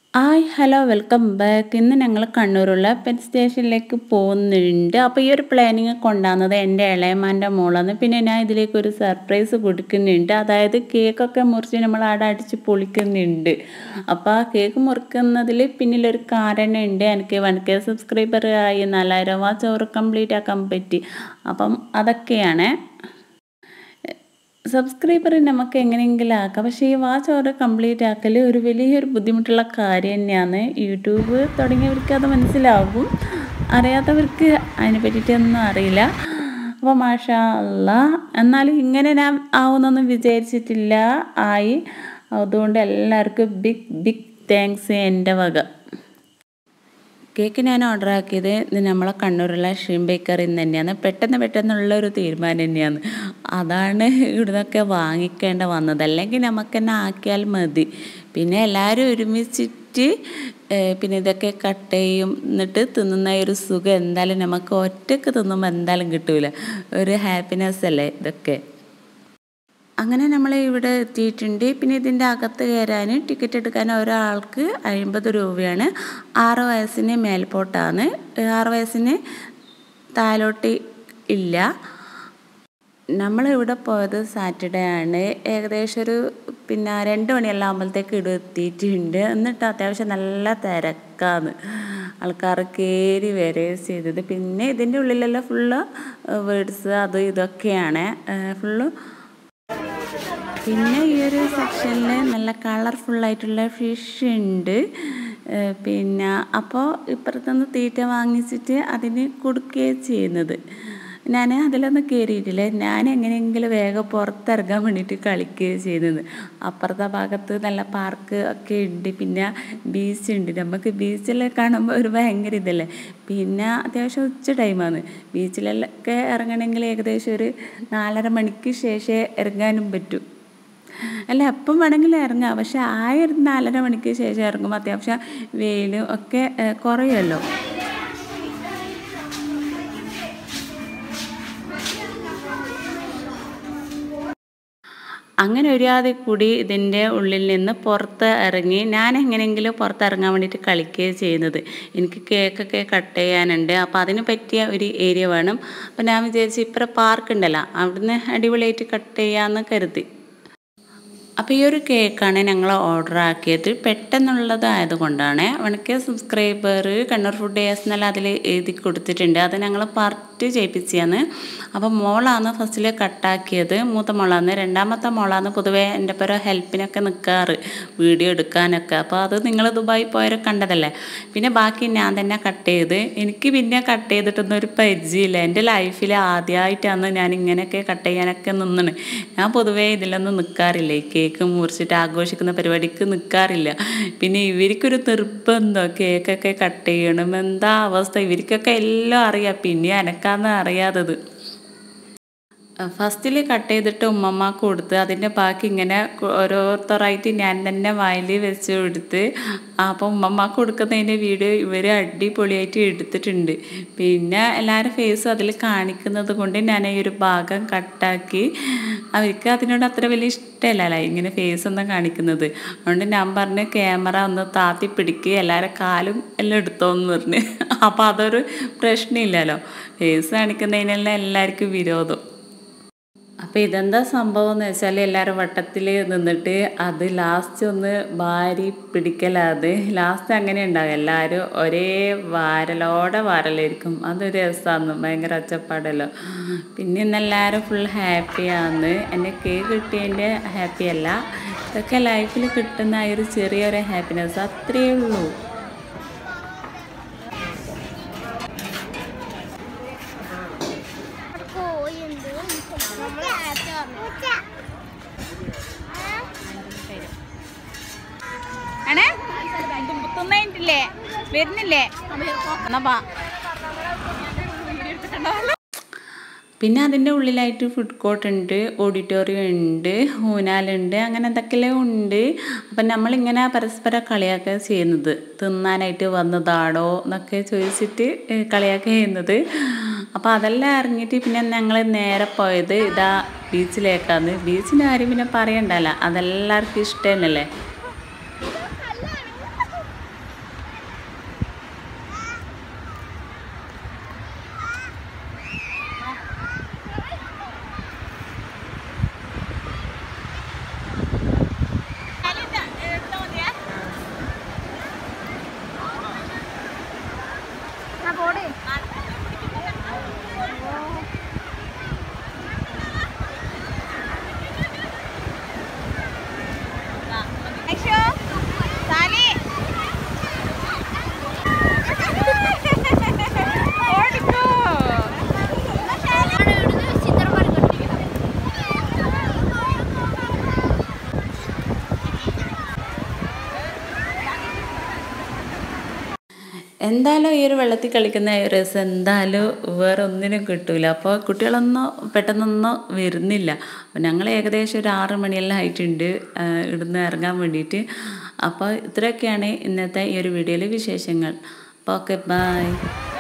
Hi hello welcome back ഇന്ന് ഞങ്ങൾ കണ്ണൂരുള്ള pet സ്റ്റേഷനിലേക്ക് പോകുന്നുണ്ട് അപ്പോൾ ഈ ഒരു പ്ലാനിങ് കൊണ്ടുവന്നത് എൻ്റെ ഇളയമാൻ്റെ മോളാണ് പിന്നെ ഞാൻ ഇതിലേക്ക് ഒരു സർപ്രൈസ് കൊടുക്കുന്നുണ്ട് അതായത് കേക്കൊക്കെ മുറിച്ച് നമ്മൾ അവിടെ അടിച്ച് പൊളിക്കുന്നുണ്ട് അപ്പോൾ ആ കേക്ക് മുറിക്കുന്നതിൽ പിന്നിലൊരു കാരണമുണ്ട് എനിക്ക് വൺ കെ സബ്സ്ക്രൈബർ ആയി നാലായിരം ആ ചോറ് കംപ്ലീറ്റ് ആക്കാൻ പറ്റി അപ്പം അതൊക്കെയാണ് സബ്സ്ക്രൈബർ നമുക്ക് എങ്ങനെയെങ്കിലും ആക്കാം പക്ഷേ ഈ വാച്ച് ഓർഡർ കംപ്ലീറ്റ് ആക്കൽ ഒരു വലിയൊരു ബുദ്ധിമുട്ടുള്ള കാര്യം തന്നെയാണ് യൂട്യൂബ് തുടങ്ങിയവർക്ക് അത് മനസ്സിലാകും അറിയാത്തവർക്ക് അതിനെ പറ്റിയിട്ടൊന്നും അറിയില്ല അപ്പോൾ മാഷാ അല്ല എന്നാലും ഇങ്ങനെ ഞാൻ ആവുന്നൊന്നും വിചാരിച്ചിട്ടില്ല ആയി അതുകൊണ്ട് എല്ലാവർക്കും ബിഗ് ബിഗ് താങ്ക്സ് എൻ്റെ വക കേക്ക് ഞാൻ ഓർഡർ ആക്കിയത് ഇത് നമ്മളെ കണ്ണൂരുള്ള ഷീം ബേക്കറിൽ നിന്ന് തന്നെയാണ് പെട്ടെന്ന് പെട്ടെന്നുള്ള ഒരു തീരുമാനം തന്നെയാണ് അതാണ് ഇവിടുന്നൊക്കെ വാങ്ങിക്കേണ്ട വന്നത് അല്ലെങ്കിൽ നമുക്ക് തന്നെ ആക്കിയാൽ മതി പിന്നെ എല്ലാവരും ഒരുമിച്ചിട്ട് പിന്നെ ഇതൊക്കെ കട്ട് ചെയ്യും എന്നിട്ട് തിന്നുന്ന ഒരു സുഖം എന്തായാലും നമുക്ക് ഒറ്റക്ക് തിന്നുമ്പോൾ എന്തായാലും കിട്ടൂല ഒരു ഹാപ്പിനെസ് അല്ലേ ഇതൊക്കെ അങ്ങനെ നമ്മൾ ഇവിടെ എത്തിയിട്ടുണ്ട് പിന്നെ ഇതിൻ്റെ അകത്ത് കയറാൻ ടിക്കറ്റ് എടുക്കാൻ ഒരാൾക്ക് അമ്പത് രൂപയാണ് ആറ് വയസ്സിന് മേൽപോട്ടാണ് ആറ് വയസ്സിന് താലോട്ട് ഇല്ല നമ്മൾ ഇവിടെ പോയത് സാറ്റർഡേ ആണ് ഏകദേശം ഒരു പിന്നെ രണ്ട് മണിയെല്ലാം ആകുമ്പോഴത്തേക്ക് ഇവിടെ എത്തിയിട്ടുണ്ട് എന്നിട്ട് അത്യാവശ്യം നല്ല തിരക്കാണ് ആൾക്കാർ കയറി വരെ ചെയ്തത് പിന്നെ ഇതിൻ്റെ ഉള്ളിലെല്ലാം ഫുള്ള് വേർഡ്സ് അത് ഇതൊക്കെയാണ് ഫുള്ള് പിന്നെ ഈ ഒരു സെക്ഷനിൽ നല്ല കളർഫുള്ളായിട്ടുള്ള ഫിഷ് ഉണ്ട് പിന്നെ അപ്പോൾ ഇപ്പുറത്തുനിന്ന് തീറ്റ വാങ്ങിച്ചിട്ട് അതിന് കൊടുക്കുകയാണ് ചെയ്യുന്നത് ഞാൻ അതിലൊന്നും കയറിയിട്ടില്ല ഞാൻ എങ്ങനെയെങ്കിലും വേഗം പുറത്തിറങ്ങാൻ വേണ്ടിയിട്ട് കളിക്കുകയാണ് ചെയ്യുന്നത് അപ്പുറത്തെ ഭാഗത്ത് നല്ല പാർക്ക് ഒക്കെ ഉണ്ട് പിന്നെ ബീച്ച് ഉണ്ട് നമുക്ക് ബീച്ചിൽ കാണുമ്പോൾ ഒരു ഭയങ്കര ഇതല്ലേ പിന്നെ അത്യാവശ്യം ഉച്ച ടൈമാണ് ബീച്ചിലൊക്കെ ഇറങ്ങണമെങ്കിൽ ഏകദേശം ഒരു നാലര മണിക്ക് ശേഷമേ ഇറങ്ങാനും പറ്റൂ അല്ല എപ്പം വേണമെങ്കിലും ഇറങ്ങാം പക്ഷെ ആ ഒരു നാലര മണിക്ക് ശേഷം ഇറങ്ങുമ്പോൾ അത്യാവശ്യം വെയിലും ഒക്കെ കുറയുമല്ലോ അങ്ങനെ ഒരാതെ കൂടി ഇതിൻ്റെ ഉള്ളിൽ നിന്ന് പുറത്ത് ഇറങ്ങി ഞാൻ എങ്ങനെയെങ്കിലും പുറത്തിറങ്ങാൻ വേണ്ടിയിട്ട് കളിക്കുകയാണ് ചെയ്യുന്നത് എനിക്ക് കേക്കൊക്കെ കട്ട് ചെയ്യാനുണ്ട് അപ്പോൾ അതിന് പറ്റിയ ഒരു ഏരിയ വേണം അപ്പോൾ ഞാൻ വിചാരിച്ചു ഇപ്പുറം പാർക്ക് ഉണ്ടല്ലോ അവിടുന്ന് അടിപൊളിയായിട്ട് കട്ട് ചെയ്യാമെന്ന് കരുതി അപ്പോൾ ഈ ഒരു കേക്കാണ് ഞങ്ങൾ ഓർഡർ ആക്കിയത് പെട്ടെന്നുള്ളതായത് കൊണ്ടാണ് വണക്കെ സബ്സ്ക്രൈബർ കണ്ണൂർ ഫുഡ് ഡേസ് എന്നല്ല അതിൽ എഴുതി കൊടുത്തിട്ടുണ്ട് അത് ഞങ്ങൾ പാർട്ട് ചെയ്യിപ്പിച്ചാണ് അപ്പോൾ മോളാണ് ഫസ്റ്റിൽ കട്ടാക്കിയത് മൂത്ത മോളാണ് രണ്ടാമത്തെ മോളാണ് പൊതുവേ എൻ്റെ പേര് ഹെൽപ്പിനൊക്കെ നിൽക്കാറ് വീഡിയോ എടുക്കാനൊക്കെ അപ്പോൾ അത് നിങ്ങൾ ദുബായി പോയവരെ കണ്ടതല്ലേ പിന്നെ ബാക്കി ഞാൻ തന്നെ കട്ട് ചെയ്ത് എനിക്ക് പിന്നെ കട്ട് ചെയ്തിട്ടൊന്നും ഒരു പരിചയമില്ല എൻ്റെ ലൈഫിൽ ആദ്യമായിട്ടാണ് ഞാൻ ഇങ്ങനെയൊക്കെ കട്ട് ചെയ്യാനൊക്കെ നിന്നത് ഞാൻ പൊതുവേ ഇതിലൊന്നും നിൽക്കാറില്ല ഈ കേക്ക് മുറിച്ചിട്ട് ആഘോഷിക്കുന്ന പരിപാടിക്ക് നിൽക്കാറില്ല പിന്നെ ഇവർക്കൊരു നിർബന്ധം കേക്കൊക്കെ കട്ട് ചെയ്യണം എന്താ അവസ്ഥ ഇവർക്കൊക്കെ എല്ലാം അറിയാം പിന്നെ എനക്കാന്ന് അറിയാത്തത് ഫസ്റ്റിൽ കട്ട് ചെയ്തിട്ട് ഉമ്മമ്മക്ക് കൊടുത്ത് അതിൻ്റെ ബാക്കി ഇങ്ങനെ ഓരോരുത്തരായിട്ട് ഞാൻ തന്നെ വായിൽ വെച്ച് കൊടുത്ത് അപ്പോൾ ഉമ്മമ്മക്ക് കൊടുക്കുന്നതിൻ്റെ വീഡിയോ ഇവർ അടിപൊളിയായിട്ട് എടുത്തിട്ടുണ്ട് പിന്നെ എല്ലാവരും ഫേസും അതിൽ കാണിക്കുന്നത് കൊണ്ട് ഞാൻ ഈ ഒരു ഭാഗം കട്ടാക്കി അവർക്ക് അതിനോട് അത്ര വലിയ ഇഷ്ടമല്ല ഇങ്ങനെ ഫേസ് ഒന്നും കാണിക്കുന്നത് അതുകൊണ്ട് ഞാൻ പറഞ്ഞ് ക്യാമറ ഒന്ന് താത്തി പിടിക്കുക എല്ലാവരും കാലും എല്ലാം എടുത്തോന്ന് പറഞ്ഞ് അപ്പോൾ അതൊരു പ്രശ്നമില്ലല്ലോ ഫേസ് കാണിക്കുന്നതിനെല്ലാം എല്ലാവർക്കും വിരോധം അപ്പോൾ ഇതെന്താ സംഭവം എന്ന് വെച്ചാൽ എല്ലാവരും വട്ടത്തിൽ നിന്നിട്ട് അത് ലാസ്റ്റ് ഒന്ന് വാരി പിടിക്കലാത് ലാസ്റ്റ് അങ്ങനെ ഉണ്ടാകും എല്ലാവരും ഒരേ വാരലോടെ വാരലായിരിക്കും അതൊരു രസമാണ് ഭയങ്കര ഒച്ചപ്പാടല്ലോ പിന്നെ ഇന്ന് എല്ലാവരും ഫുൾ ഹാപ്പിയാണ് എന്നെ കേക്ക് കിട്ടിയതിൻ്റെ ഹാപ്പിയല്ല ഇതൊക്കെ ലൈഫിൽ കിട്ടുന്ന ആ ഒരു ചെറിയൊരു ഹാപ്പിനെസ് അത്രയേ ഉള്ളൂ ആണേ തിന്നിട്ടില്ലേ വരുന്നില്ലേ എന്നാ വാ പിന്നെ അതിൻ്റെ ഉള്ളിലായിട്ട് ഫുഡ് കോർട്ട് ഉണ്ട് ഓഡിറ്റോറിയം ഉണ്ട് ഊനാലുണ്ട് അങ്ങനെ എന്തൊക്കെയല്ലോ ഉണ്ട് അപ്പം നമ്മളിങ്ങനെ പരസ്പരം കളിയാക്കുക ചെയ്യുന്നത് തിന്നാനായിട്ട് വന്നതാണോ എന്നൊക്കെ ചോദിച്ചിട്ട് കളിയാക്കുക ചെയ്യുന്നത് അപ്പോൾ അതെല്ലാം ഇറങ്ങിയിട്ട് പിന്നെ ഞങ്ങൾ നേരെ പോയത് ഇതാ ബീച്ചിലേക്കാണ് ബീച്ചിൻ്റെ കാര്യം പിന്നെ പറയണ്ടല്ലോ അതെല്ലാവർക്കും ഇഷ്ടം തന്നെയല്ലേ ഐഷോ, സാലി. ഓടിക്കോ. എന്തായാലും ഈ ഒരു വെള്ളത്തിൽ കളിക്കുന്ന ഈ രസം എന്തായാലും വേറെ ഒന്നിനും കിട്ടൂല അപ്പോൾ കുട്ടികളൊന്നും പെട്ടെന്നൊന്നും വരുന്നില്ല അപ്പോൾ ഞങ്ങൾ ഏകദേശം ഒരു ആറ് മണിയെല്ലാം ആയിട്ടുണ്ട് ആ, ഇവിടുന്ന് ഇറങ്ങാൻ വേണ്ടിയിട്ട് അപ്പോൾ ഇത്രയൊക്കെയാണ് ഇന്നത്തെ ഈ ഒരു വീഡിയോയിലെ വിശേഷങ്ങൾ അപ്പോൾ ഓക്കെ ബൈ